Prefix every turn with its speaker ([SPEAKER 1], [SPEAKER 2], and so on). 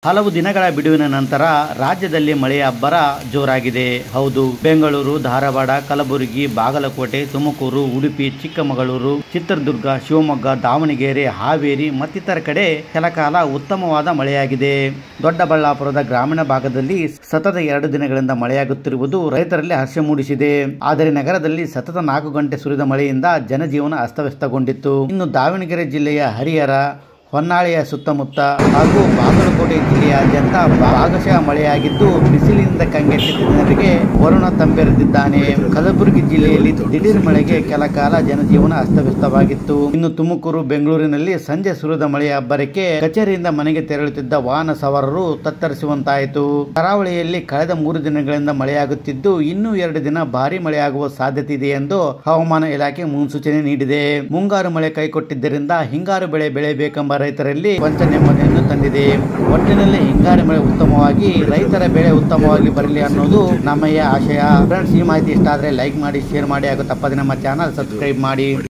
[SPEAKER 1] ಹಲವು ದಿನಗಳ ಬಿಡುವಿನ ನಂತರ ರಾಜ್ಯದಲ್ಲಿ ಮಳೆಯ ಅಬ್ಬರ ಜೋರಾಗಿದೆ ಹೌದು ಬೆಂಗಳೂರು ಧಾರವಾಡ ಕಲಬುರಗಿ ಬಾಗಲಕೋಟೆ ತುಮಕೂರು ಉಡುಪಿ ಚಿಕ್ಕಮಗಳೂರು ಚಿತ್ರದುರ್ಗ ಶಿವಮೊಗ್ಗ ದಾವಣಗೆರೆ ಹಾವೇರಿ ಮತ್ತಿತರ ಕಡೆ ಕೆಲಕಾಲ ಉತ್ತಮವಾದ ಮಳೆಯಾಗಿದೆ ದೊಡ್ಡಬಳ್ಳಾಪುರದ ಗ್ರಾಮೀಣ ಭಾಗದಲ್ಲಿ ಸತತ ಎರಡು ದಿನಗಳಿಂದ ಮಳೆಯಾಗುತ್ತಿರುವುದು ರೈತರಲ್ಲಿ ಹರ್ಷ ಮೂಡಿಸಿದೆ ಆದರೆ ನಗರದಲ್ಲಿ ಸತತ ನಾಲ್ಕು ಗಂಟೆ ಸುರಿದ ಮಳೆಯಿಂದ ಜನಜೀವನ ಅಸ್ತವ್ಯಸ್ತಗೊಂಡಿತ್ತು ಇನ್ನು ದಾವಣಗೆರೆ ಜಿಲ್ಲೆಯ ಹರಿಹರ ಹೊನ್ನಾಳಿಯ ಸುತ್ತಮುತ್ತ ಹಾಗೂ ಬಾಗಲಕೋಟೆ ಜಿಲ್ಲೆಯಾದ್ಯಂತ ಭಾಗಶಃ ಮಳೆಯಾಗಿದ್ದು ಬಿಸಿಲಿನಿಂದ ಕಂಗೆಟ್ಟಿದ್ದ ಜನರಿಗೆ ವರುಣ ತಂಪೆರೆದಿದ್ದಾನೆ ಕಲಬುರಗಿ ಜಿಲ್ಲೆಯಲ್ಲಿ ದಿಢೀರ್ ಮಳೆಗೆ ಕೆಲ ಕಾಲ ಜನಜೀವನ ಅಸ್ತವ್ಯಸ್ತವಾಗಿತ್ತು ಇನ್ನು ತುಮಕೂರು ಬೆಂಗಳೂರಿನಲ್ಲಿ ಸಂಜೆ ಸುರಿದ ಮಳೆಯ ಅಬ್ಬರಕ್ಕೆ ಕಚೇರಿಯಿಂದ ಮನೆಗೆ ತೆರಳುತ್ತಿದ್ದ ವಾಹನ ಸವಾರರು ತತ್ತರಿಸುವಂತಾಯಿತು ಕರಾವಳಿಯಲ್ಲಿ ಕಳೆದ ಮೂರು ದಿನಗಳಿಂದ ಮಳೆಯಾಗುತ್ತಿದ್ದು ಇನ್ನೂ ಎರಡು ದಿನ ಭಾರಿ ಮಳೆಯಾಗುವ ಸಾಧ್ಯತೆ ಇದೆ ಎಂದು ಹವಾಮಾನ ಇಲಾಖೆ ಮುನ್ಸೂಚನೆ ನೀಡಿದೆ ಮುಂಗಾರು ಮಳೆ ಕೈಕೊಟ್ಟಿದ್ದರಿಂದ ಹಿಂಗಾರು ಬೆಳೆ ಬೆಳೆಯಬೇಕೆಂಬ ರೈತರಲ್ಲಿ ಕೊಂಚ ನೆಮ್ಮದಿಯನ್ನು ತಂದಿದೆ ಒಟ್ಟಿನಲ್ಲಿ ಹಿಂಗಾರು ಮಳೆ ಉತ್ತಮವಾಗಿ ರೈತರ ಬೆಳೆ ಉತ್ತಮವಾಗಿ ಬರಲಿ ಅನ್ನೋದು ನಮ್ಮಯ್ಯ ಆಶಯ ಫ್ರೆಂಡ್ಸ್ ಈ ಮಾಹಿತಿ ಇಷ್ಟ ಆದರೆ ಲೈಕ್ ಮಾಡಿ ಶೇರ್ ಮಾಡಿ ಹಾಗೂ ತಪ್ಪದೆ ನಮ್ಮ ಚಾನಲ್ ಸಬ್ಸ್ಕ್ರೈಬ್ ಮಾಡಿ